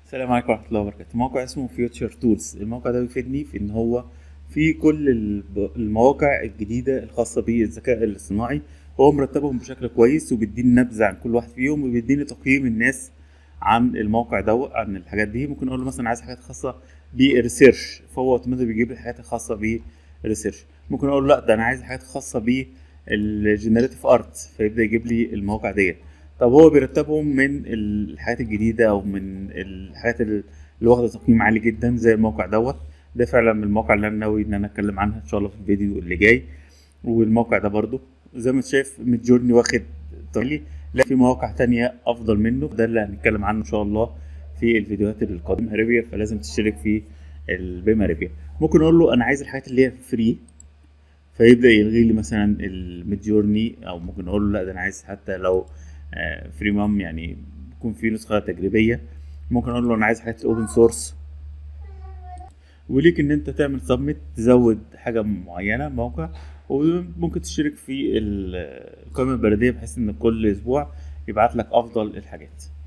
السلام عليكم ورحمة الله وبركاته موقع اسمه فيوتشر تولز الموقع ده بيفيدني في ان هو في كل الب- المواقع الجديدة الخاصة بالذكاء الاصطناعي هو مرتبهم بشكل كويس وبيديني نبذة عن كل واحد فيهم وبيديني تقييم الناس عن الموقع ده عن الحاجات دي ممكن اقول له مثلا عايز حاجات خاصة بالريسيرش فهو اوتوماتيك بيجيب لي الحاجات الخاصة بالريسيرش ممكن اقول له لا ده انا عايز حاجات خاصة بالجنريتيف ارت فيبدأ يجيب لي المواقع ديت طب هو بيرتبهم من الحاجات الجديدة أو من الحاجات اللي واخدة تقييم عالي جدا زي الموقع دوت ده فعلا من المواقع اللي أنا ناوي إن أنا أتكلم عنها إن شاء الله في الفيديو اللي جاي والموقع ده برضو زي ما أنت شايف ميد جورني واخد طريقي لا في مواقع تانية أفضل منه ده اللي هنتكلم عنه إن شاء الله في الفيديوهات القادمة ريبيا فلازم تشترك في البيما ريبيا ممكن أقول له أنا عايز الحاجات اللي هي فري فيبدأ يلغي لي مثلا الميد جورني أو ممكن أقول له لا ده أنا عايز حتى لو فري مام يعني يكون في نسخه تجريبيه ممكن اقول له انا عايز حاجات اوبن سورس وليك ان انت تعمل سبميت تزود حاجه معينه موقع وممكن تشترك في القائمه البريديه بحيث ان كل اسبوع يبعت لك افضل الحاجات